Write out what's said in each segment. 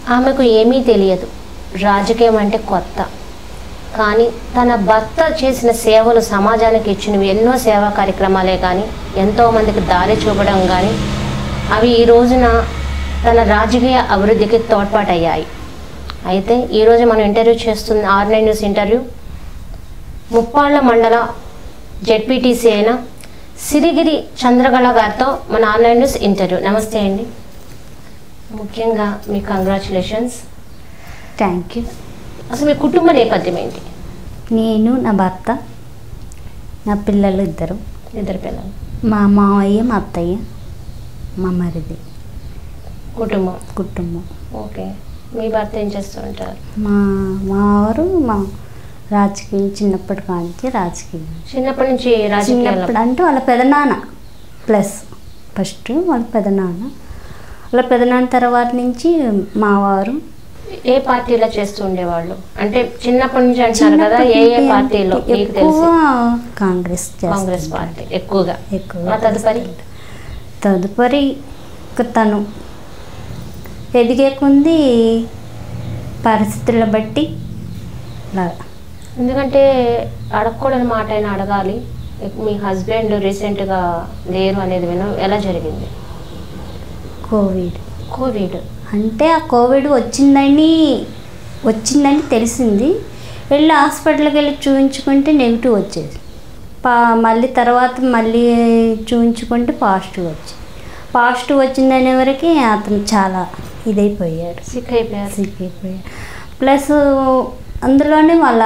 ఆమెకు ఏమీ తెలియదు రాజకీయం అంటే కొత్త కానీ తన భర్త చేసిన సేవలు సమాజానికి ఇచ్చినవి ఎన్నో సేవా కార్యక్రమాలే కానీ ఎంతోమందికి దారి చూపడం కానీ అవి ఈ రోజున తన రాజకీయ అభివృద్ధికి తోడ్పాటయ్యాయి అయితే ఈరోజు మనం ఇంటర్వ్యూ చేస్తున్న R nine news interview Muppalla మండల జెడ్పీటీసీ అయిన సిరిగిరి చంద్రకళ గారితో మన ఆన్లైన్ న్యూస్ ఇంటర్వ్యూ నమస్తే అండి ముఖ్యంగా మీ కంగ్రాచులేషన్స్ థ్యాంక్ యూ అసలు మీ కుటుంబ నేపథ్యం ఏంటి నేను నా భర్త నా పిల్లలు ఇద్దరు ఇద్దరు పిల్లలు మా మావయ్య మా అత్తయ్య మా మరిది కుటుంబం కుటుంబం ఓకే మీ భర్త ఏం చేస్తూ ఉంటారు మా మా వారు మా రాజకీయం చిన్నప్పటి కాంచి రాజకీయం చిన్నప్పటి నుంచి రాజకీయాల్లో చిన్నప్పుడు అంటే వాళ్ళ పెదనాన్న ప్లస్ ఫస్ట్ వాళ్ళ పెదనాన్న వాళ్ళ పెదనాన్న తర్వాత నుంచి మా వారు ఏ పార్టీలో చేస్తూ ఉండేవాళ్ళు అంటే చిన్నప్పటి నుంచి అంటున్నారు కదా ఏ ఏ చిన్నప్పటి పార్టీలో నుంచి మీకు ఎక్కువ తెలిసి కాంగ్రెస్ కాంగ్రెస్ చేస్తారు. పార్టీ ఎక్కువగా ఎక్కువ ఆ తదుపరి తదుపరి ఇక తను ఎదిగే కొంది పరిస్థితుల బట్టి అలా ఎందుకంటే అడగకూడని మాట అయినా అడగాలి మీ హస్బెండ్ రీసెంట్గా లేరు అనేది వినం ఎలా జరిగింది కోవిడ్ కోవిడ్ అంటే ఆ కోవిడ్ వచ్చిందని వచ్చిందని తెలిసింది వెళ్ళి హాస్పిటల్కి వెళ్ళి చూపించుకుంటే నెగిటివ్ వచ్చేది పా మళ్ళీ తర్వాత మళ్ళీ చూపించుకుంటే పాజిటివ్ వచ్చింది పాజిటివ్ వచ్చిందనే వరకు అతను చాలా ఇదైపోయాడు సిక్ అయిపోయారు సిక్ అయిపోయాడు ప్లస్ అందులోనే వాళ్ళ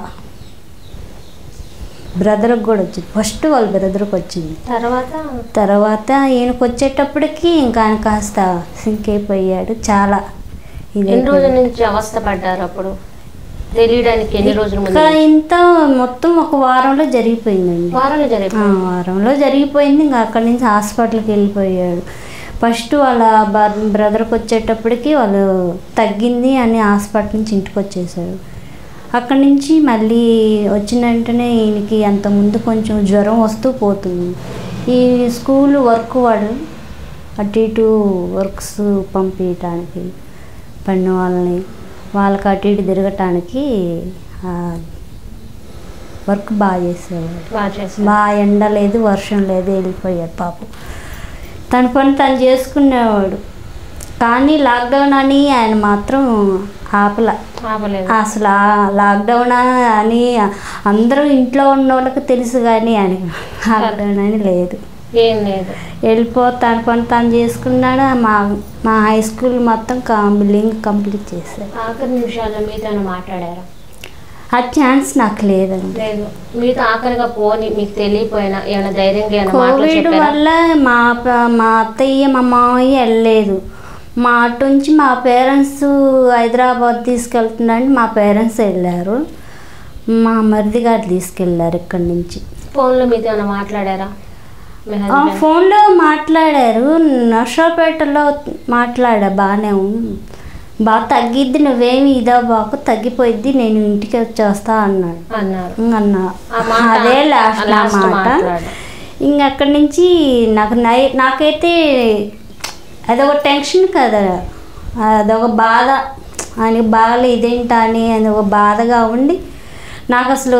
బ్రదర్కి కూడా వచ్చింది ఫస్ట్ వాళ్ళ బ్రదర్కి వచ్చింది తర్వాత తర్వాత ఈయనకు వచ్చేటప్పటికి ఇంకా ఆయన కాస్త సింక్ అయిపోయాడు చాలా ఎన్ని రోజుల నుంచి అవస్థ పడ్డారు అప్పుడు తెలియడానికి ఎన్ని రోజుల ముందు ఇక్కడ ఇంత మొత్తం ఒక వారంలో జరిగిపోయిందండి వారాలు ఆ, జరిగిపోయింది వారంలో జరిగిపోయింది ఇంకా అక్కడి నుంచి హాస్పిటల్కి వెళ్ళిపోయాడు ఫస్ట్ వాళ్ళ బ్రదర్కి వచ్చేటప్పటికి వాళ్ళు తగ్గింది అని హాస్పిటల్ నుంచి ఇంటికి వచ్చేసాడు అక్కడి నుంచి మళ్ళీ వచ్చిన వెంటనే ఈయనకి అంత ముందు కొంచెం జ్వరం వస్తూ పోతుంది ఈ స్కూల్ వర్క్ వాడు అటు ఇటు వర్క్స్ పంపించడానికి పడిన వాళ్ళని వాళ్ళకి అటు ఇటు తిరగటానికి ఆ, వర్క్ బాగా చేసేవాడు బాగా చేశారు మా ఎండ లేదు వర్షం లేదు వెళ్ళిపోయాడు పాపం తన పని తను చేసుకునేవాడు కానీ లాక్డౌన్ అని ఆయన మాత్రం ఆపల ఆపలేదు అసలు ఆ లాక్డౌన్ అని అందరూ ఇంట్లో ఉన్న వాళ్ళకి తెలుసు కానీ ఆయన లాక్డౌన్ అని లేదు ఏం లేదు వెళ్ళిపో తన పని తను చేసుకున్నాడు మా మా హై స్కూల్ మొత్తం కం- బిల్డింగ్ కంప్లీట్ చేశాడు ఆఖరి నిమిషాల్లో మీతో మాట్లాడారా ఆ ఛాన్స్ నాకు లేదండి లేదు మీతో ఆఖరిగా పోని మీకు తెలియపోయినా ఏమైనా ధైర్యంగా ఏమైనా మాటలు కోవిడ్ చెప్పారా వల్ల మా ప- మా అత్తయ్య మా మామయ్య వెళ్ళలేదు మా అటు నుంచి మా పేరెంట్స్ హైదరాబాద్ తీసుకెళ్తున్నారని మా పేరెంట్స్ వెళ్ళారు మా మరిది గారు తీసుకెళ్ళారు ఇక్కడి నుంచి ఫోన్లో మీతో ఏమైనా మాట్లాడారా మీ ఆ హస్బెండ్ ఫోన్లో మాట్లాడారు నర్సాపేటలో మాట్లాడా బాగానే ఉంది బాగా తగ్గిద్ది నువ్వేమి ఇదా బాకు తగ్గిపోయిద్ది నేను ఇంటికి వచ్చేస్తా అన్నాడు అన్నారు ఇంక అన్నా ఆ మాట అదే లాస్ట్ లాస్ట్ మాట మాట్లాడు. ఇంక అక్కడి నుంచి నాకు నై నాకైతే అదొక టెన్షన్ కదా అదొక బాధ ఆయనకి బాగా ఇదేంటా అని అది ఒక బాధగా ఉండి నాకు అసలు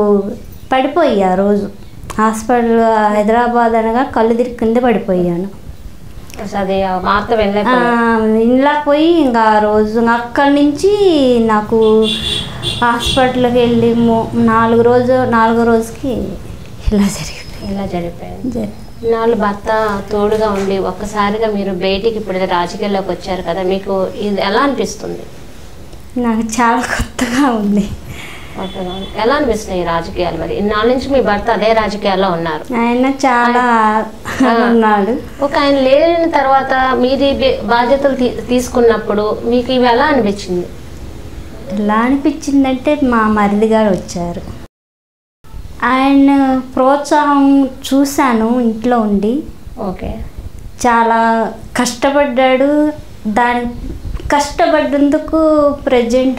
పడిపోయి ఆ రోజు హాస్పిటల్ హైదరాబాద్ అనగా కళ్ళు తిరిగి కింద పడిపోయాను అసలు అది ఆ వార్త వెళ్ళే ఇంట్లో పోయి ఇంకా ఆ రోజు ఇంకా అక్కడి నుంచి నాకు హాస్పిటల్కి వెళ్ళి మూ- నాలుగు రోజు నాలుగో రోజుకి ఇలా జరిగింది ఇలా జరిగిపోయింది జరి- నాలుగు భర్త తోడుగా ఉండి ఒక్కసారిగా మీరు బయటికి ఇప్పుడు రాజకీయాల్లోకి వచ్చారు కదా మీకు ఇది ఎలా అనిపిస్తుంది నాకు చాలా కొత్తగా ఉంది కొత్తగా ఉంది. ఎలా అనిపిస్తున్నాయి ఈ రాజకీయాలు మరి ఇన్నాళ్ళ నుంచి మీ భర్త అదే రాజకీయాల్లో ఉన్నారు ఆయన చాలా ఆ. ఉన్నాడు ఒక ఆయన లేని తర్వాత మీది బే- బాధ్యతలు తీ- తీసుకున్నప్పుడు మీకు ఇవి ఎలా అనిపించింది ఎలా అనిపించిందంటే మా మరిది గారు వచ్చారు ఆయన ప్రోత్సాహం చూశాను ఇంట్లో ఉండి ఓకే చాలా కష్టపడ్డాడు దాని కష్టపడ్డందుకు ప్రజెంట్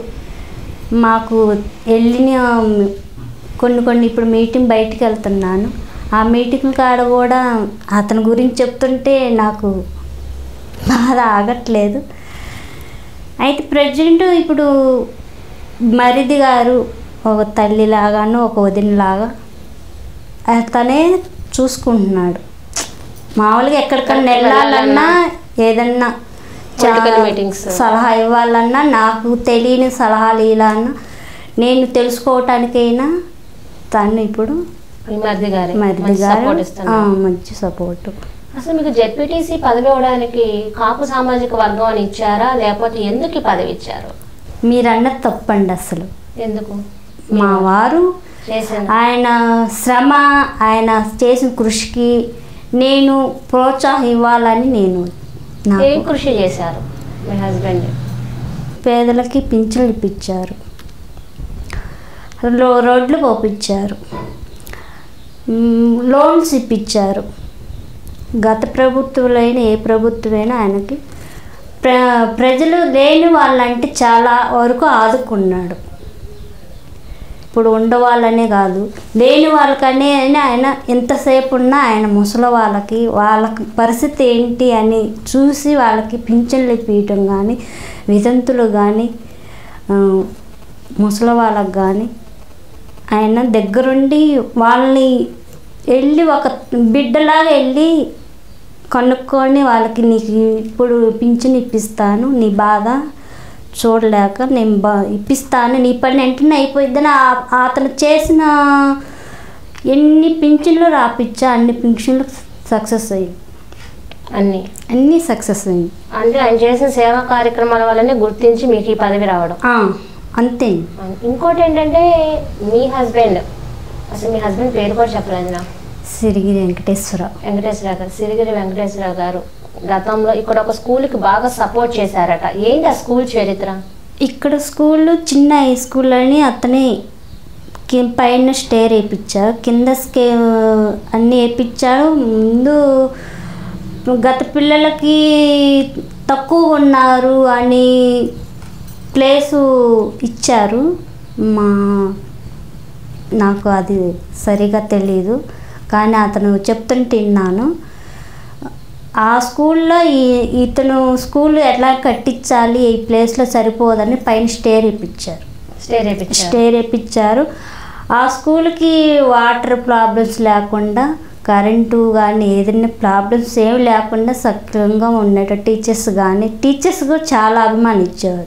మాకు వెళ్ళిన కొన్ని కొన్ని ఇప్పుడు మీటింగ్ బయటికి వెళ్తున్నాను ఆ మీటింగ్ కాడ కూడా అతని గురించి చెప్తుంటే నాకు బాధ ఆగట్లేదు అయితే ప్రజెంట్ ఇప్పుడు మరిది గారు ఒక తల్లిలాగాను ఒక వదినలాగా తనే చూసుకుంటున్నాడు మామూలుగా ఎక్కడికన్నా వెళ్ళాలన్నా ఏదన్నా చా- Political meetings. సలహా ఇవ్వాలన్నా నాకు తెలియని సలహాలు ఇవ్వాలన్నా నేను తెలుసుకోవటానికైనా తను ఇప్పుడు మీ మరిది గారి మరిది మంచి గారు సపోర్ట్ ఆ, ఇస్తున్నారు మంచి సపోర్ట్ అసలు మీకు జెడ్పీటీసీ పదవి ఇవ్వడానికి కాపు సామాజిక వర్గం అని ఇచ్చారా లేకపోతే ఎందుకు ఈ పదవి ఇచ్చారు మీరన్నది తప్పండి అసలు ఎందుకు మా వారు చేసింది ఆయన శ్రమ ఆయన చేసిన కృషికి నేను ప్రోత్సాహం ఇవ్వాలని నేను ఏం నాకు కృషి చేశారు మీ హస్బెండ్ పేదలకి పింఛన్లు ఇప్పించారు లో రోడ్లు పోపించారు మ్, లోన్స్ ఇప్పించారు గత ప్రభుత్వాలైన ఏ ప్రభుత్వమైనా ఆయనకి ప్ర ప్రజలు లేని వాళ్ళంటే చాలా వరకు ఆదుకున్నాడు ఇప్పుడు ఉండవాళ్ళనే కాదు లేని వాళ్ళకనే అని ఆయన ఎంతసేపు ఉన్నా ఆయన ముసలి వాళ్ళకి వాళ్ళ పరిస్థితి ఏంటి అని చూసి వాళ్ళకి పింఛన్లు ఇప్పించడం కానీ వితంతులు కానీ ఆ, ముసలి వాళ్ళకి కానీ ఆయన దగ్గరుండి వాళ్ళని వెళ్ళి ఒక బిడ్డలాగా వెళ్ళి కనుక్కొని వాళ్ళకి నీకు ఇప్పుడు పింఛన్ ఇప్పిస్తాను నీ బాధ చూడలేక నేను బా ఇప్పిస్తాను నీ పని వెంటనే అయిపోయిద్దని ఆ- అతను చేసిన ఎన్ని పింఛన్లు రాపిచ్చా అన్ని పింఛన్లు సక్సెస్ అయ్యింది అన్ని అన్నీ సక్సెస్ అయ్యింది అంటే ఆయన చేసిన సేవా కార్యక్రమాల వల్లనే గుర్తించి మీకు ఈ పదవి రావడం ఆ, అంతే ఇంకోటి ఏంటంటే మీ హస్బెండ్ అసలు మీ హస్బెండ్ పేరు కూడా చెప్పలేదు నాకు సిరిగిరి వెంకటేశ్వరరావు వెంకటేశ్వరరావు గారు సిరిగిరి వెంకటేశ్వరరావు గారు గతంలో ఇక్కడ ఒక స్కూల్కి బాగా సపోర్ట్ చేశారట ఏంటి ఆ స్కూల్ చరిత్ర ఇక్కడ స్కూల్ చిన్న హై స్కూల్ అని అతనే కి- పైన స్టేర్ వేయించారు కింద స్కే అన్నీ వేయించారు ముందు గత పిల్లలకి తక్కువ ఉన్నారు అని ప్లేసు ఇచ్చారు మా నాకు అది సరిగా తెలీదు కానీ అతను చెప్తుంటే విన్నాను ఆ స్కూల్లో ఈ ఇతను స్కూల్ ఎట్లా కట్టించాలి ఈ ప్లేస్లో సరిపోదని పైన స్టేర్ ఇప్పించారు స్టే రేపించారు స్టేర్ వేయించారు ఆ స్కూల్కి వాటర్ ప్రాబ్లమ్స్ లేకుండా కరెంటు కానీ ఏదైనా ప్రాబ్లమ్స్ ఏమి లేకుండా సక్రమంగా ఉండేట టీచర్స్ కానీ టీచర్స్ కూడా చాలా అభిమానించేవారు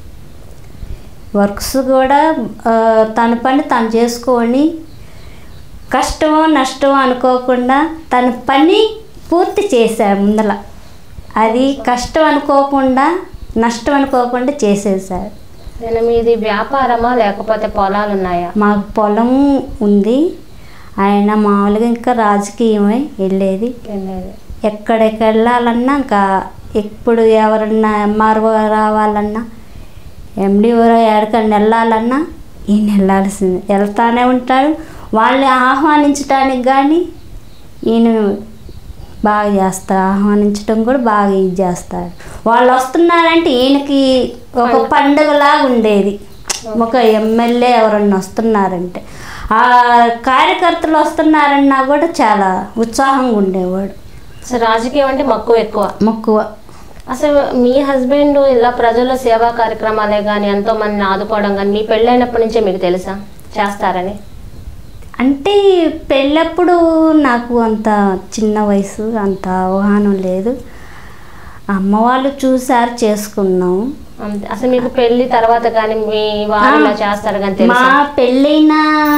వర్క్స్ కూడా ఆ, తన పని తను చేసుకొని కష్టమో నష్టమో అనుకోకుండా తన పని పూర్తి చేశాడు ముందల అది కష్టం అనుకోకుండా నష్టం అనుకోకుండా చేసేసాడు నేను మీది వ్యాపారమా లేకపోతే పొలాలు ఉన్నాయా మాకు పొలం ఉంది ఆయన మామూలుగా ఇంకా రాజకీయమై వెళ్ళేది వెళ్ళేది. ఎక్కడికి వెళ్ళాలన్నా ఇంకా ఎప్పుడు ఎవరన్నా ఎంఆర్ఓ రావాలన్నా ఎండిఓ ఎక్కడికన్నా వెళ్ళాలన్నా ఈయన వెళ్ళాల్సింది వెళ్తానే ఉంటాడు వాళ్ళని ఆహ్వానించడానికి కానీ ఈయన బాగా చేస్తాడు ఆహ్వానించడం కూడా బాగా ఇది చేస్తాడు వాళ్ళు వస్తున్నారంటే ఈయనకి ఒక పండుగలాగా ఉండేది ఒక ఎమ్మెల్యే ఎవరన్నా వస్తున్నారంటే ఆ కార్యకర్తలు వస్తున్నారన్నా కూడా చాలా ఉత్సాహంగా ఉండేవాడు అసలు రాజకీయం అంటే మక్కువ ఎక్కువ మక్కువ అసలు మీ హస్బెండ్ ఇలా ప్రజల్లో సేవా కార్యక్రమాలే కానీ ఎంతో మందిని ఆదుకోవడం కానీ మీ పెళ్ళైనప్పటి నుంచే మీకు తెలుసా చేస్తారని అంటే పెళ్ళప్పుడు నాకు అంత చిన్న వయసు అంత అవగాహన లేదు అమ్మ వాళ్ళు చూసారు చేసుకున్నాం అంతే అసలు మీకు పెళ్లి తర్వాత కానీ మీ వారు ఇలా చేస్తారు కానీ మా తెలుసా పెళ్ళైన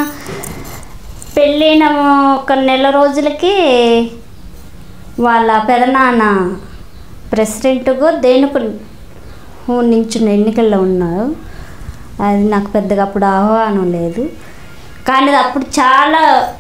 పెళ్ళైన ఒక నెల రోజులకి వాళ్ళ పెదనాన్న ప్రెసిడెంట్గా దేనికి నించున్న ఎన్నికల్లో ఉన్నారు అది నాకు పెద్దగా అప్పుడు ఆహ్వానం లేదు కానీ అప్పుడు చాలా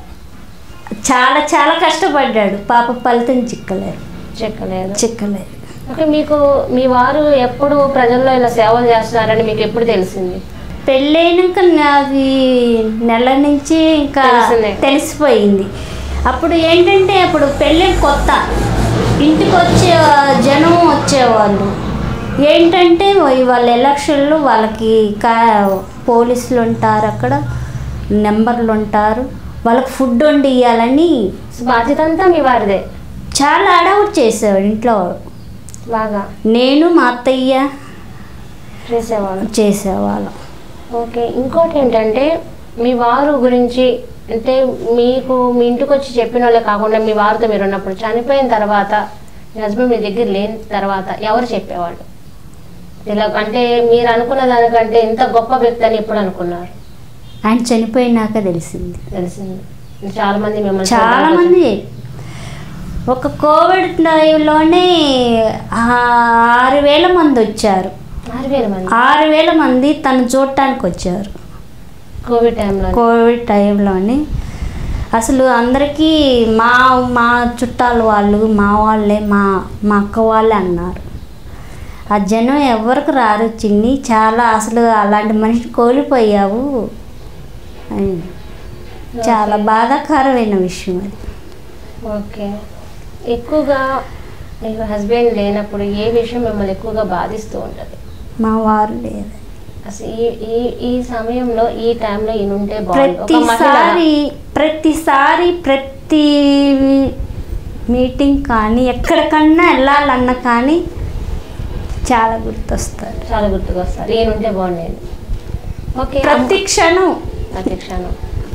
చాలా చాలా కష్టపడ్డాడు పాప ఫలితం చిక్కలేదు చెక్కలేదు చిక్కలేదు ఓకే మీకు మీ వారు ఎప్పుడు ప్రజల్లో ఇలా సేవలు చేస్తున్నారని మీకు ఎప్పుడు తెలిసింది పెళ్ళైనాక నాది నెల నుంచి ఇంకా తెలిసిందే. తెలిసిపోయింది అప్పుడు ఏంటంటే అప్పుడు పెళ్ళి కొత్త ఇంటికి వచ్చే జనం వచ్చేవాళ్ళు ఏంటంటే వాళ్ళ ఎలక్షన్లు వాళ్ళకి కా పోలీసులు ఉంటారు అక్కడ నెంబర్లు ఉంటారు వాళ్ళకి ఫుడ్ వండి ఇవ్వాలని బాధ్యత అంతా మీ వారిదే చాలా అడవుట్ చేసేవాడు ఇంట్లో బాగా నేను మా అత్తయ్య చేసేవాళ్ళు చేసేవాళ్ళం ఓకే ఇంకోటి ఏంటంటే మీ వారు గురించి అంటే మీకు మీ ఇంటికి వచ్చి చెప్పిన వాళ్ళే కాకుండా మీ వారితో మీరు ఉన్నప్పుడు చనిపోయిన తర్వాత మీ హస్బెండ్ మీ దగ్గర లేని తర్వాత ఎవరు చెప్పేవాళ్ళు ఇలా అంటే మీరు అనుకున్న దానికంటే ఇంత గొప్ప వ్యక్తి అని ఎప్పుడు అనుకున్నారు ఆయన చనిపోయినాక తెలిసింది తెలిసింది చాలా మంది మిమ్మల్ని చాలా చూడడానికి మంది ఒక కోవిడ్ టైంలోనే ఆరు వేల మంది వచ్చారు వచ్చి- ఆరు వేల మంది ఆరు వేల మంది తను చూడటానికి వచ్చారు కోవిడ్ టైంలో కోవిడ్ టైంలోని అసలు అందరికీ మా మా చుట్టాలు వాళ్ళు మా వాళ్ళే మా మా అక్క వాళ్ళే అన్నారు ఆ జనం ఎవరికి రారు చిన్ని చాలా అసలు అలాంటి మనిషి కోల్పోయావు అని చాలా బాధాకరమైన విషయం అది ఓకే ఎక్కువగా మీ హస్బెండ్ లేనప్పుడు ఏ విషయం మిమ్మల్ని ఎక్కువగా బాధిస్తూ ఉంటుంది మా వారు లేరు అసలు ఈ ఈ ఈ సమయంలో ఈ టైంలో ఈయన ఉంటే బాగుంది ఒక మహిళగా ప్రతిసారి ప్రతిసారి ప్రతి మీటింగ్ కానీ ఎక్కడికన్నా వెళ్ళాలన్నా కానీ చాలా గుర్తొస్తారు చాలా గుర్తుకొస్తారు ఈయన ఉంటే బాగుండేది ఓకే ప్రతి క్షణం ప్రతి క్షణం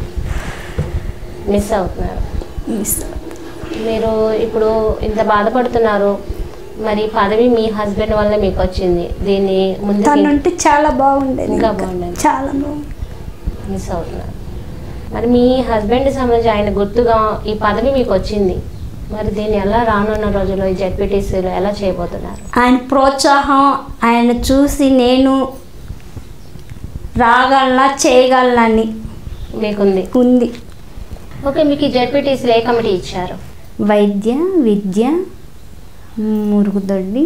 మిస్ అవుతున్నారు మిస్ మీరు ఇప్పుడు ఇంత బాధపడుతున్నారు మరి పదవి మీ హస్బెండ్ వల్ల మీకు వచ్చింది దీన్ని ముందు తనుంటే చాలా బాగుండేది ఇంకా ఇంకా. బాగుండేది. చాలా బాగుంది మిస్ అవుతున్నారు మరి మీ హస్బెండ్ సంబంధించి ఆయన గుర్తుగా ఈ పదవి మీకు వచ్చింది మరి దీన్ని ఎలా రానున్న రోజుల్లో ఈ జెడ్పీటీసీలో ఎలా చేయబోతున్నారు ఆయన ప్రోత్సాహం ఆయన చూసి నేను రాగలనా చేయగలనని మీకుంది ఉంది ఓకే మీకు ఈ జెడ్పీటీసీలో ఏ కమిటీ ఇచ్చారు వైద్య విద్య మురుగుదొడ్డి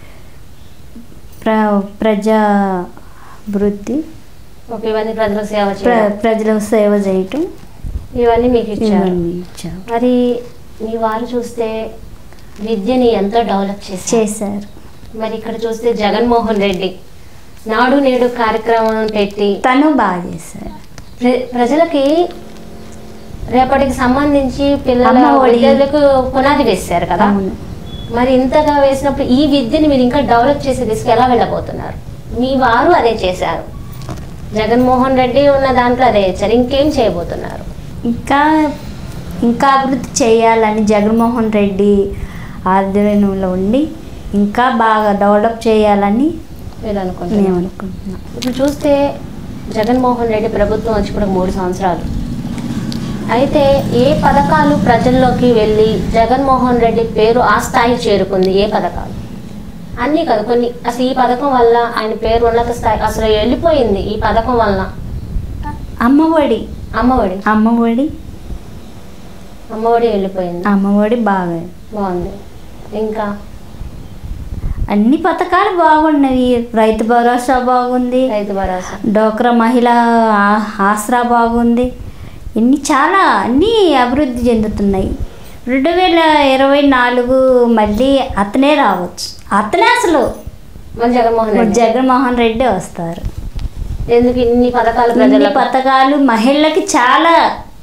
ప్ర ప్రజా వృద్ధి ఓకే ఇవన్నీ ప్రజలకు సేవ ప్ర చేయడం ప్రజలకు సేవ చేయటం ఇవన్నీ మీకు ఇచ్చారు ఇవన్నీ ఇచ్చారు మరి మీ వారు చూస్తే విద్యని ఎంతో డెవలప్ చేశారు చేశారు మరి ఇక్కడ చూస్తే జగన్మోహన్ రెడ్డి నాడు నేడు కార్యక్రమం పెట్టి తను బాగా చేశారు ప్ర- ప్రజలకి రేపటికి సంబంధించి పిల్లల అమ్మఒడి. విద్యలకు పునాది వేశారు కదా అవును మరి ఇంతగా వేసినప్పుడు ఈ విద్యని మీరు ఇంకా డెవలప్ చేసే దిశకు ఎలా వెళ్ళబోతున్నారు మీ వారు అదే చేశారు జగన్మోహన్ రెడ్డి ఉన్న దాంట్లో అదే చేశారు ఇంకేం చేయబోతున్నారు ఇంకా ఇంకా అభివృద్ధి చేయాలని జగన్మోహన్ రెడ్డి ఆధ్వర్యంలో ఉండి ఇంకా బాగా డెవలప్ చేయాలని మీరు అనుకుంటున్నారు మేము అనుకుంటున్నాం ఇప్పుడు చూస్తే జగన్మోహన్ రెడ్డి ప్రభుత్వం వచ్చి కూడా మూడు సంవత్సరాలు అయితే ఏ పథకాలు ప్రజల్లోకి వెళ్ళి జగన్మోహన్ రెడ్డి పేరు ఆ స్థాయి చేరుకుంది ఏ పథకాలు అన్నీ కదా కొన్ని అసలు ఈ పథకం వల్ల ఆయన పేరు ఉన్నత స్థాయి అసలు వెళ్ళిపోయింది ఈ పథకం వల్ల అమ్మఒడి అమ్మఒడి అమ్మఒడి అమ్మఒడి వెళ్ళిపోయింది అమ్మఒడి బాగా బాగుంది ఇంకా అన్ని పథకాలు బాగున్నవి రైతు భరోసా బాగుంది రైతు భరోసా డోక్రా మహిళ ఆ- ఆసరా బాగుంది ఇన్ని చాలా అన్నీ అభివృద్ధి చెందుతున్నాయి రెండు వేల ఇరవై నాలుగు మళ్ళీ అతనే రావచ్చు అతనే అసలు మరి జగన్మోహన్ రెడ్డి జగన్మోహన్ రెడ్డి వస్తారు ఎందుకు ఇన్ని పథకాలు ఇన్ని ప్రజలకు పథకాలు మహిళలకి చాలా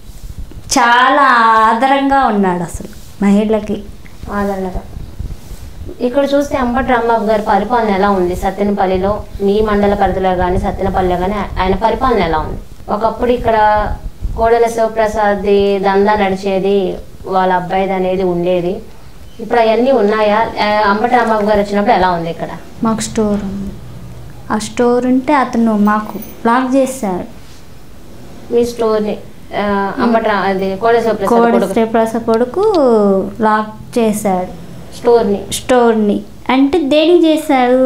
చాలా ఆదరంగా ఉన్నాడు అసలు మహిళలకి ఆదరణగా ఇక్కడ చూస్తే అంబటి రాంబాబు గారి పరిపాలన ఎలా ఉంది సత్తెనపల్లిలో మీ మండల పరిధిలో కానీ సత్తెనపల్లిలో కానీ ఆయన పరిపాలన ఎలా ఉంది ఒకప్పుడు ఇక్కడ కోడెల శివప్రసాద్ దందా నడిచేది వాళ్ళ అబ్బాయిది అనేది ఉండేది ఇప్పుడు అవన్నీ ఉన్నాయా ఆ, అంబటి రాంబాబు గారు వచ్చినప్పుడు ఎలా ఉంది ఇక్కడ మాకు స్టోర్ ఉంది ఆ స్టోర్ ఉంటే అతను మాకు బ్లాక్ చేశాడు మీ స్టోర్ని ఆ, అంబటి రా- అది కోడెల శివప్రసాద్ కోడి కొడుకు శ్రీప్రసాద్ కొడుకు లాక్ చేశాడు స్టోర్ని స్టోర్ని అంటే దేనికి చేశాడు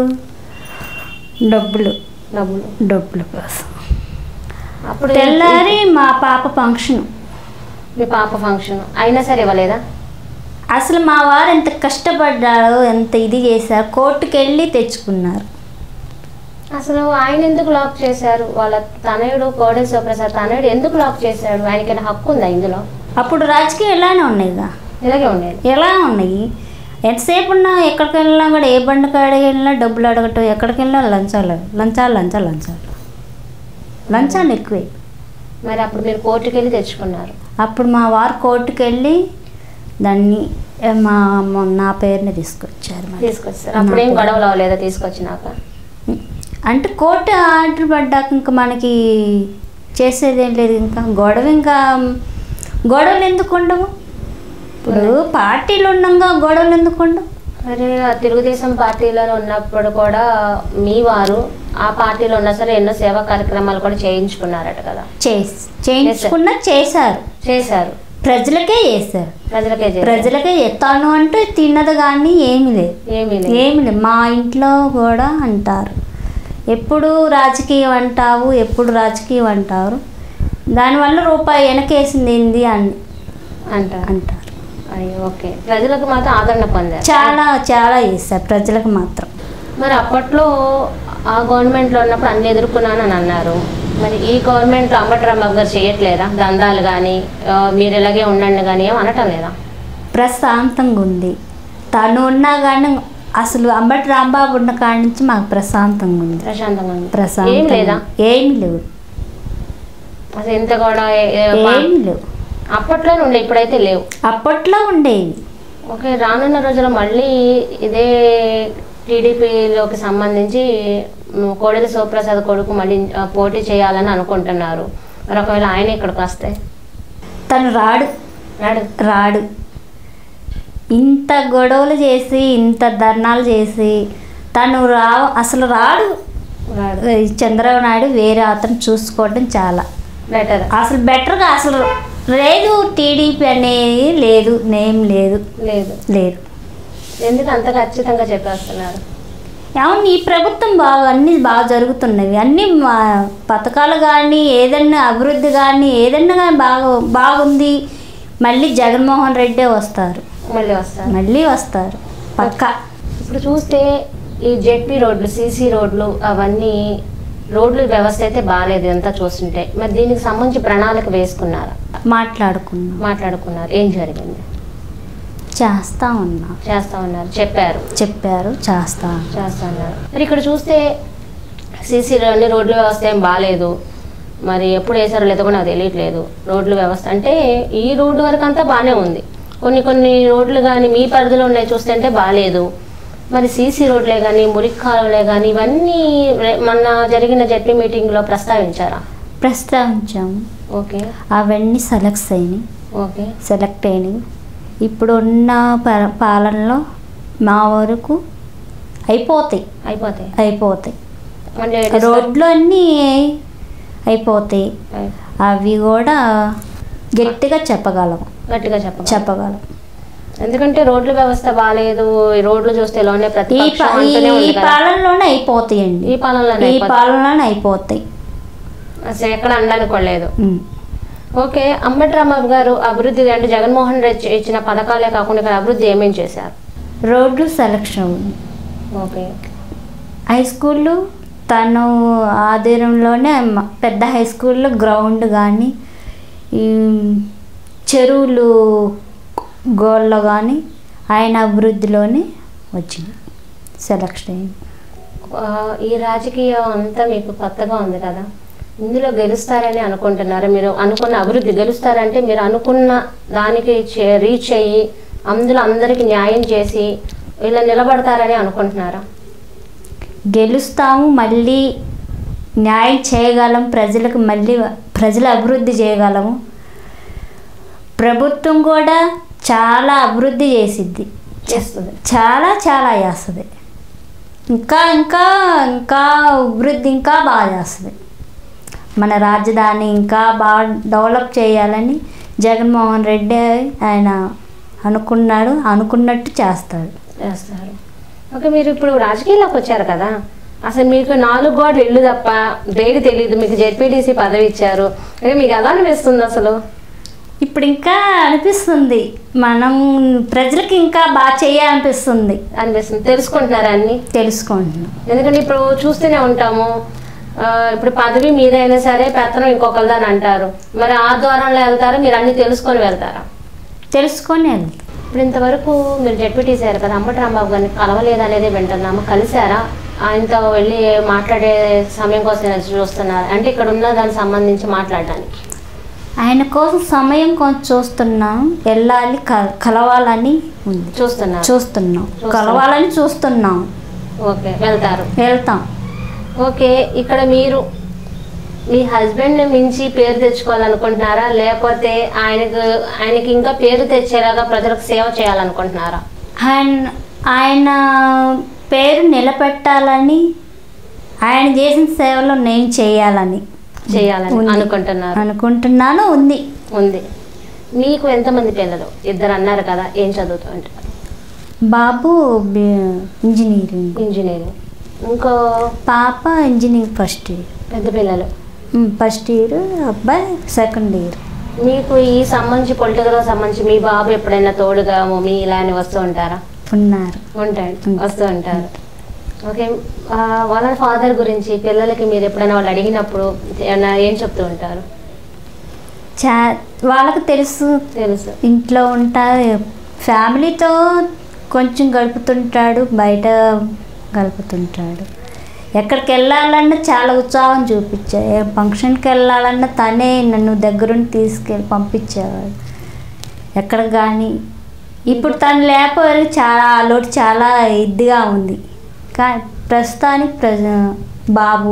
డబ్బులు డబ్బులు డబ్బుల కోసం అప్పుడు తెల్లారి మా పాప ఫంక్షన్ మీ పాప ఫంక్షన్ అయినా సరే ఇవ్వలేదా అసలు మా వారు ఎంత కష్టపడ్డారో ఎంత ఇది చేశారు కోర్టుకు వెళ్ళి తెచ్చుకున్నారు అసలు ఆయన ఎందుకు లాక్ చేశారు వాళ్ళ తనయుడు కోడెల శివప్రసాద్ తనయుడు ఎందుకు లాక్ చేశాడు ఆయనకి హక్కు ఉందా ఇందులో అప్పుడు రాజకీయం ఎలానే ఉన్నాయిగా ఇలాగే ఉండేది ఎలా ఉన్నాయి ఎంతసేపు ఉన్నా ఎక్కడికి వెళ్ళినా కూడా ఏ బండి కాడికి వెళ్ళినా డబ్బులు అడగటం ఎక్కడికి వెళ్ళినా లంచాలు లంచాలు లంచాలు లంచాలు లంచాలు ఎక్కువే మరి అప్పుడు మీరు కోర్టుకి వెళ్ళి తెచ్చుకున్నారు అప్పుడు మా వారు కోర్టుకు వెళ్ళి దాన్ని ఏ, మా మా- నా పేరుని తీసుకొచ్చారు మరి. తీసుకొచ్చారు అప్పుడు ఏం గొడవలు అవ్వలేదా తీసుకొచ్చినాక అంటే కోర్టు ఆర్డర్ పడ్డాక ఇంకా మనకి చేసేదేం లేదు ఇంకా గొడవ ఇంకా గొడవలు ఎందుకు ఉండవు ఇప్పుడు పార్టీలు ఉండగా గొడవలు ఎందుకు ఉండవు మరి ఆ తెలుగుదేశం పార్టీలో ఉన్నప్పుడు కూడా మీ వారు ఆ పార్టీలో ఉన్నా సరే ఎన్నో సేవా కార్యక్రమాలు కూడా చేయించుకున్నారట కదా చేసి చేయించుకున్నా చేశారు చేశారు ప్రజలకే చేశారు ప్రజలకే చేశారు ప్రజలకే ఎత్తాను అంటే తిన్నది కానీ ఏమీ లేదు ఏమీ లేదు ఏమి లేదు మా ఇంట్లో కూడా అంటారు ఎప్పుడు రాజకీయం అంటావు ఎప్పుడు రాజకీయం అంటారు దానివల్ల రూపాయి వెనకేసింది ఏంది అని అంటారు అంటారు అయ్యో ఓకే ప్రజలకు మాత్రం ఆదరణ పొందారు చాలా చాలా చేస్తారు ప్రజలకు మాత్రం మరి అప్పట్లో ఆ గవర్నమెంట్లో ఉన్నప్పుడు అన్ని ఎదుర్కొన్నానని అన్నారు మరి ఈ గవర్నమెంట్లో అంబటరాంబాబు గారు చేయట్లేదా దందాలు కానీ మీరు ఇలాగే ఉండండి కానీ ఏం అనటం లేదా ప్రశాంతంగా ఉంది తను ఉన్నా కానీ అసలు అంబటి రాంబాబు ఉన్న కాడి నుంచి మాకు ప్రశాంతంగా ఉంది ప్రశాంతంగా ఉంది ఏం ప్రశాంతంగా లేదా ఏమి లేవు అసలు ఇంత కూడా ఏ- ఏ- పా- ఏమి లేవు అప్పట్లోనే ఉండే ఇప్పుడైతే లేవు అప్పట్లో ఉండేవి ఓకే రానున్న రోజుల్లో మళ్ళీ ఇదే టీడీపీలోకి సంబంధించి మ్, కోడెల శివప్రసాద్ కొడుకు మళ్ళీ ఆ, పోటీ చేయాలని అనుకుంటున్నారు మరి ఒకవేళ ఆయన ఇక్కడికి వస్తే తను రాడు రాడు రాడు ఇంత గొడవలు చేసి ఇంత ధర్నాలు చేసి తను రా అసలు రాడు రాడు ఈ చంద్రబాబు నాయుడు వేరే అతను చూసుకోవడం చాలా బెటర్ అసలు బెటర్గా అసలు లేదు టీడీపీ అనేది లేదు నేమ్ లేదు లేదు లేదు ఎందుకు అంత ఖచ్చితంగా చెప్పేస్తున్నారు అవును ఈ ప్రభుత్వం బాగా అన్నీ బాగా జరుగుతున్నవి అన్నీ మా పథకాలు కానీ ఏదన్నా అభివృద్ధి కానీ ఏదన్నా కానీ బాగా బాగుంది మళ్ళీ జగన్మోహన్ రెడ్డే వస్తారు మళ్ళీ వస్తారు మళ్ళీ వస్తారు పక్కా ఇప్పుడు చూస్తే ఈ జెడ్పీ రోడ్లు సీసీ రోడ్లు అవన్నీ రోడ్ల వ్యవస్థ అయితే బాగాలేదు ఎంత చూస్తుంటే మరి దీనికి సంబంధించి ప్రణాళిక వేసుకున్నారా మాట్లాడుకున్నాం మాట్లాడుకున్నారు ఏం జరిగింది చేస్తా ఉన్నా చేస్తా ఉన్నారు చెప్పారు చెప్పారు చేస్తా చేస్తా ఉన్నారు మరి ఇక్కడ చూస్తే సీసీ అన్ని రోడ్ల వ్యవస్థ ఏం బాగాలేదు మరి ఎప్పుడు వేసారో లేదో కూడా నాకు తెలియట్లేదు రోడ్ల వ్యవస్థ అంటే ఈ రోడ్డు వరకు అంతా బాగానే ఉంది కొన్ని కొన్ని రోడ్లు కానీ మీ పరిధిలో ఉన్నాయి చూస్తుంటే బాగాలేదు మరి సీసీ రోడ్లే కానీ మురికి కాలువలే కానీ ఇవన్నీ రే- మొన్న జరిగిన జడ్పీ మీటింగ్లో ప్రస్తావించారా ప్రస్తావించాము ఓకే అవన్నీ సెలెక్ట్స్ అయినాయి ఓకే సెలెక్ట్ అయినాయి ఇప్పుడు ఉన్న ప- పాలనలో మా వరకు అయిపోతాయి అయిపోతాయి అయిపోతాయి మళ్ళీ రోడ్లు అన్నీ అయిపోతాయి అవి కూడా గట్టిగా చెప్పగలం గట్టిగా చెప్పండి చెప్పగలం ఎందుకంటే రోడ్ల వ్యవస్థ బాగాలేదు ఈ రోడ్లు చూస్తే ఇలానే ఈ ప్రతిపక్షం ప- అంటూనే ఈ ఉంది కదా. పాలనలోనే అయిపోతాయండి ఈ పాలనలోనే ఈ అయిపోతాయి. పాలనలోనే అయిపోతాయి అసలు ఎక్కడ అనడానికి కూడా లేదు ఉమ్. ఓకే అంబటి రాంబాబు గారు అభివృద్ధి అంటే జగన్మోహన్ రెడ్డి ఇచ్చిన పథకాలే కాకుండా ఇక్కడ అభివృద్ధి ఏమేం చేశారు రోడ్లు సెలక్షన్ ఉంది ఓకే హై స్కూళ్ళు తను ఆధ్వర్యంలోనే మ- పెద్ద హై స్కూల్లో గ్రౌండ్ కానీ ఈ చెరువులు గోళ్ళు కానీ ఆయన అభివృద్ధిలోనే వచ్చింది సెలక్షన్ అయింది ఆ, ఈ రాజకీయం అంతా మీకు కొత్తగా ఉంది కదా ఇందులో గెలుస్తారని అనుకుంటున్నారు మీరు అనుకున్న అభివృద్ధి గెలుస్తారంటే మీరు అనుకున్న దానికి చే- రీచ్ అయ్యి అందులో అందరికీ న్యాయం చేసి ఇలా నిలబడతారని అనుకుంటున్నారా గెలుస్తాము మళ్ళీ న్యాయం చేయగలం ప్రజలకు మళ్ళీ ప్రజల అభివృద్ధి చేయగలము ప్రభుత్వం కూడా చాలా అభివృద్ధి చేసిద్ది చేస్తుంది చాలా చాలా చేస్తుంది ఇంకా ఇంకా ఇంకా అభివృద్ధి ఇంకా బాగా చేస్తుంది మన రాజధాని ఇంకా బాగా డెవలప్ చేయాలని జగన్మోహన్ రెడ్డి ఆయన అనుకున్నాడు అనుకున్నట్టు చేస్తాడు చేస్తారు ఓకే మీరు ఇప్పుడు రాజకీయాల్లోకి వచ్చారు కదా అసలు మీకు నాలుగు గోడలు ఇల్లు తప్ప దేని తెలియదు మీకు జెడ్పీటీసీ పదవి ఇచ్చారు అంటే మీకు ఎలా అనిపిస్తుంది అసలు ఇప్పుడు ఇంకా అనిపిస్తుంది మనం ప్రజలకి ఇంకా బాగా చేయాలనిపిస్తుంది అనిపిస్తుంది తెలుసుకుంటున్నారా అన్ని తెలుసుకుంటున్నాం ఎందుకంటే ఇప్పుడు చూస్తూనే ఉంటాము ఆ, ఇప్పుడు పదవి మీదైనా సరే పెత్తనం ఇంకొకరిదని అంటారు మరి ఆ ద్వారంలో వెళ్తారా మీరు అన్ని తెలుసుకొని వెళ్తారా తెలుసుకొని వెళ్తాం ఇప్పుడు ఇంతవరకు మీరు జడ్పీటీసీ అయ్యారు కదా అంబటి రాంబాబు గారిని కలవలేదు అనేది వింటున్నాము కలిశారా ఆయనతో వెళ్ళి మాట్లాడే సమయం కోసం ఎదురు చూస్తున్నారు అంటే ఇక్కడ ఉన్న దానికి సంబంధించి మాట్లాడడానికి ఆయన కోసం సమయం కొంచెం చూస్తున్నాం వెళ్ళాలి క- కలవాలని ఉంది చూస్తున్నారు చూస్తున్నాం చూస్తున్నాం. కలవాలని చూస్తున్నాం ఓకే వెళ్తారు వెళ్తాం ఓకే ఇక్కడ మీరు మీ హస్బెండ్ మించి పేరు తెచ్చుకోవాలనుకుంటున్నారా లేకపోతే ఆయనకు ఆయనకి ఇంకా పేరు తెచ్చేలాగా ప్రజలకు సేవ చేయాలనుకుంటున్నారా ఆయన ఆయన పేరు నిలబెట్టాలని ఆయన చేసిన సేవలో నేను చేయాలని చేయాలని ఉంది. అనుకుంటున్నారు అనుకుంటున్నాను ఉంది ఉంది మీకు ఎంతమంది పిల్లలు ఇద్దరు అన్నారు కదా ఏం చదువుతూ ఉంటారు బాబు బి- ఇంజనీరింగ్ ఇంజనీరింగ్ ఇంకో పాప ఇంజనీరింగ్ ఫస్ట్ ఇయర్ పెద్ద పిల్లలు ఉమ్, ఫస్ట్ ఇయర్ అబ్బాయి సెకండ్ ఇయర్ మీకు ఈ సంబంధించి పొలిటికల్ సంబంధించి మీ బాబు ఎప్పుడైనా తోడుగా మమ్మీ ఇలా అని వస్తూ ఉంటారా ఉన్నారు ఉంటాడు ఉం. వస్తూ ఉంటారు ఓకే ఆ, వాళ్ళ ఫాదర్ గురించి పిల్లలకి మీరు ఎప్పుడైనా వాళ్ళు అడిగినప్పుడు ఏమన్నా ఏం చెప్తూ ఉంటారు చా వాళ్ళకి తెలుసు తెలుసు ఇంట్లో ఉంటారు ఫ్యామిలీతో కొంచెం గడుపుతుంటాడు బయట గడుపుతుంటాడు ఎక్కడికి వెళ్ళాలన్నా చాలా ఉత్సాహం చూపించాడు ఏ ఫంక్షన్కి వెళ్ళాలన్నా తనే నన్ను దగ్గరుండి తీసుకెళ్ళి పంపించేవాడు ఎక్కడ కానీ ఇప్పుడు తను లేకపోయారు చాలా ఆ లోటు చాలా ఇదిగా ఉంది కానీ ప్రస్తుతానికి ప్రజ బాబు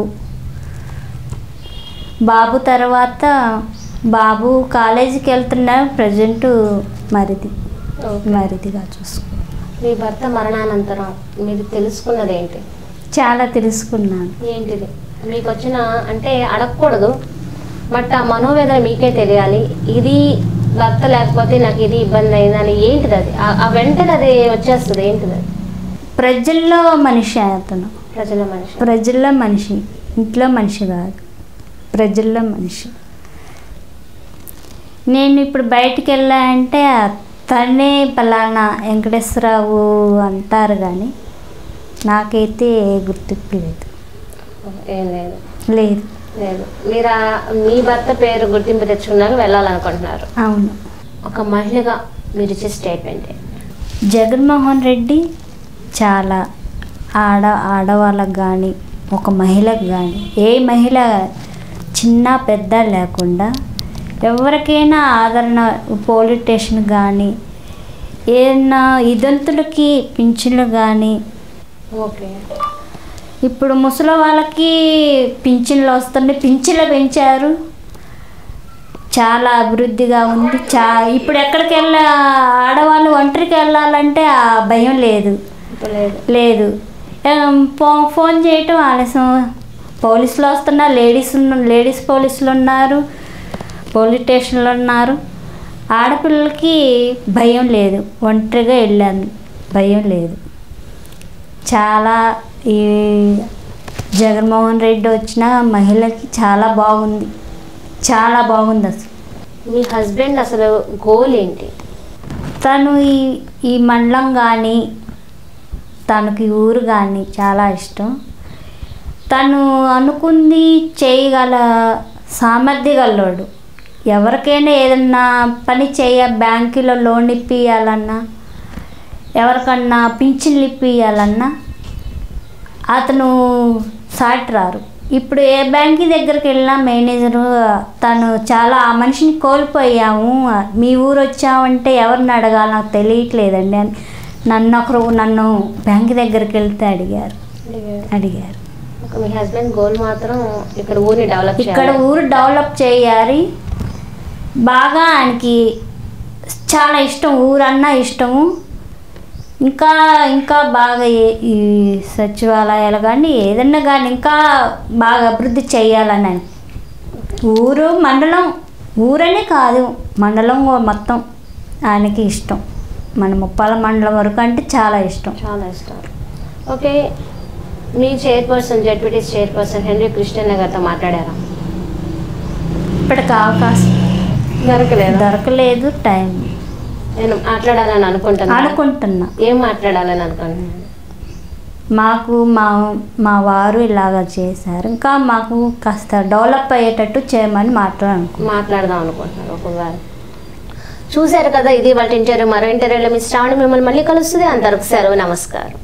బాబు తర్వాత బాబు కాలేజీకి వెళ్తున్నాడు ప్రజెంట్ మరిది ఓకే. మరిదిగా చూసుకో మీ భర్త మరణానంతరం మీరు తెలుసుకున్నది ఏంటి చాలా తెలుసుకున్నాను ఏంటిది మీకు వచ్చిన అంటే అడగకూడదు బట్ ఆ మనోవేదన మీకే తెలియాలి ఇది భర్త లేకపోతే నాకు ఇది ఇబ్బంది అయిందని ఏంటిది అది ఆ- ఆ వెంటనే అది వచ్చేస్తుంది ఏంటిది అది ప్రజల్లో మనిషి అతను ప్రజల మనిషి ప్రజల్లో మనిషి ఇంట్లో మనిషి కాదు ప్రజల్లో మనిషి నేను ఇప్పుడు బయటికి వెళ్ళానంటే తనే పలానా వెంకటేశ్వరరావు అంటారు కానీ నాకైతే ఏ గుర్తింపు లేదు ఏం లేదు లేదు లేదు మీరు ఆ- మీ భర్త పేరు గుర్తింపు తెచ్చుకున్నాక వెళ్ళాలనుకుంటున్నారు అవును ఒక మహిళగా మీరు ఇచ్చే స్టేట్మెంట్ జగన్మోహన్ రెడ్డి చాలా ఆడ ఆడవాళ్ళకు కానీ ఒక మహిళకు కానీ ఏ మహిళ చిన్న పెద్ద లేకుండా ఎవరికైనా ఆదరణ పోలీస్ స్టేషన్ కానీ ఏదైనా ఇదంతులకి పింఛన్లు కానీ ఓకే ఇప్పుడు ముసలి వాళ్ళకి పింఛన్లు వస్తున్నాయి పింఛన్లు పెంచారు చాలా అభివృద్ధిగా ఉంది చా ఇప్పుడు ఎక్కడికి వెళ్ళా ఆడవాళ్ళు ఒంటరికి వెళ్ళాలంటే ఆ భయం లేదు ఇప్పుడు లేదు లేదు ఏం, ఫో ఫోన్ చేయటం ఆలస్యం పోలీసులు వస్తున్నారు లేడీస్ ఉన్న లేడీస్ పోలీసులు ఉన్నారు పోలీస్ స్టేషన్లో ఉన్నారు ఆడపిల్లలకి భయం లేదు ఒంటరిగా వెళ్ళాను భయం లేదు చాలా ఈ జగన్మోహన్ రెడ్డి వచ్చిన మహిళకి చాలా బాగుంది చాలా బాగుంది అసలు మీ హస్బెండ్ అసలు గోల్ ఏంటి తను ఈ ఈ మండలం కానీ తనకి ఊరు కానీ చాలా ఇష్టం తను అనుకుంది చేయగల సామర్థ్య గలవాడు ఎవరికైనా ఏదన్నా పని చేయ బ్యాంకులో లోన్ ఇప్పియాలన్నా ఎవరికన్నా పింఛన్లు ఇప్పియాలన్నా అతను సాటి రారు ఇప్పుడు ఏ బ్యాంక్ దగ్గరికి వెళ్ళినా మేనేజరు తను చాలా ఆ మనిషిని కోల్పోయాము మీ ఊరు వచ్చామంటే ఎవరిని అడగాలి నాకు తెలియట్లేదండి అని నన్ను ఒకరు నన్ను బ్యాంక్ దగ్గరికి వెళ్తే అడిగారు అడిగారు ఒక మీ హస్బెండ్ గోల్ మాత్రం ఇక్కడ ఊరిని డెవలప్ ఇక్కడ చేయాలి ఊరు డెవలప్ చేయాలి బాగా ఆయనకి చాలా ఇష్టం ఊరన్నా ఇష్టము ఇంకా ఇంకా బాగా ఏ- ఈ సచివాలయాలు కానీ ఏదన్నా కానీ ఇంకా బాగా అభివృద్ధి చేయాలని ఆయన. ఊరు మండలం ఊరనే కాదు మండలం మొత్తం ఆయనకి ఇష్టం మన ముప్పాల మండలం వరకు అంటే చాలా ఇష్టం చాలా ఇష్టం ఓకే మీ చైర్పర్సన్ జడ్పీటీస్ చైర్పర్సన్ హెన్రీ కృష్ణన్న గారితో మాట్లాడారా ఇప్పటికి అవకాశం దొరకలేదు దొరకలేదు టైం నేను మాట్లాడాలని అనుకుంటున్నాను అనుకుంటున్నా ఏం మాట్లాడాలని అనుకుంటున్నాను మాకు మా మా వారు ఇలాగ చేశారు ఇంకా మాకు కాస్త డెవలప్ అయ్యేటట్టు చేయమని మాట్లాడాను మాట్లాడదాం అనుకుంటున్నాను ఒకవేళ చూశారు కదా ఇది వాళ్ళ ఇంటర్వ్యూ మరో ఇంటర్వ్యూలో మీ శ్రావణి మిమ్మల్ని మళ్ళీ కలుస్తుంది అంతవరకు సెలవు నమస్కారం